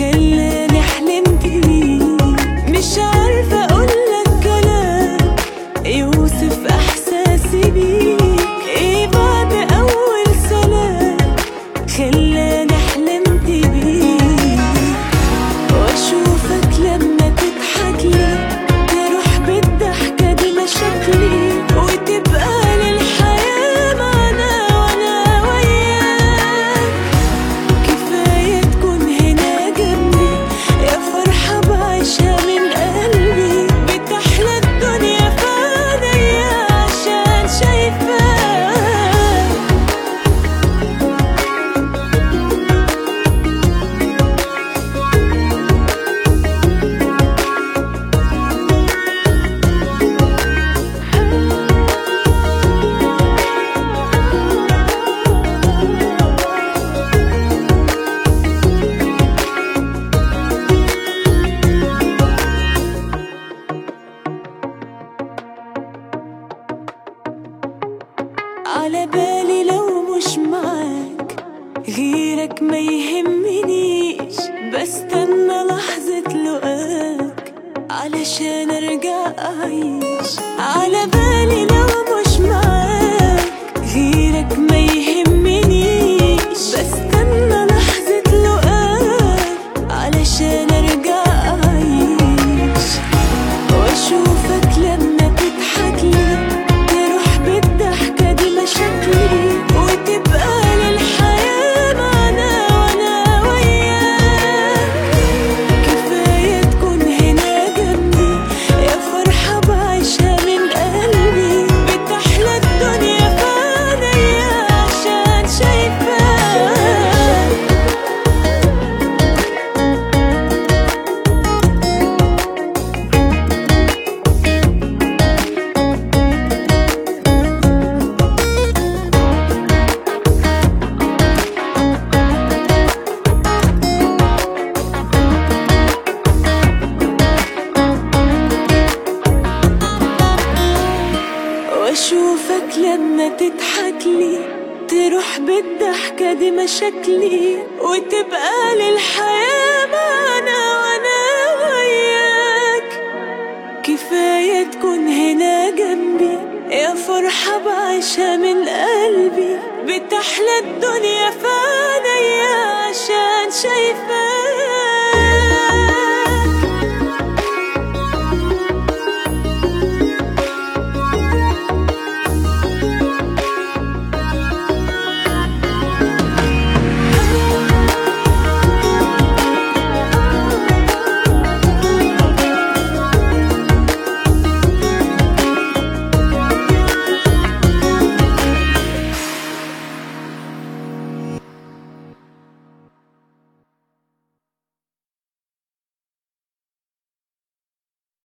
خلاني حلمت بيه مش عارفة أقولك كلام يوصف إحساسي بيك إيه بعد أول سلام خلاني حلمت بيه واشوفك لما تضحك لي تروح بالضحكة دي مشاكلي وتبقى للحياة معنا وانا وياك كفاية تكون هنا جنبي يا فرحة بعيشها من قلبي بتحلى الدنيا في عينيا عشان شايفاك على بالي لو مش معاك غيرك ما يهمنيش بستنى لحظة لقاك علشان ارجع اعيش على بالي لو مش معاك غيرك ما يهمنيش بستنى لحظة لقاك علشان ارجع اعيش واشوفك لما تضحك لي تروح بالضحكة دي مشاكلي وتبقى للحياة معنا وانا وياك كفاية تكون هنا جنبي يا فرحة بعيشها من قلبي بتحلى الدنيا في عينيا عشان شايفاك واشوفك لما تضحك لي تروح بالضحكة دي مشاكلي وتبقى للحياة معنا وانا وياك كفاية تكون هنا جنبي يا فرحة بعيشها من قلبي بتحلى الدنيا في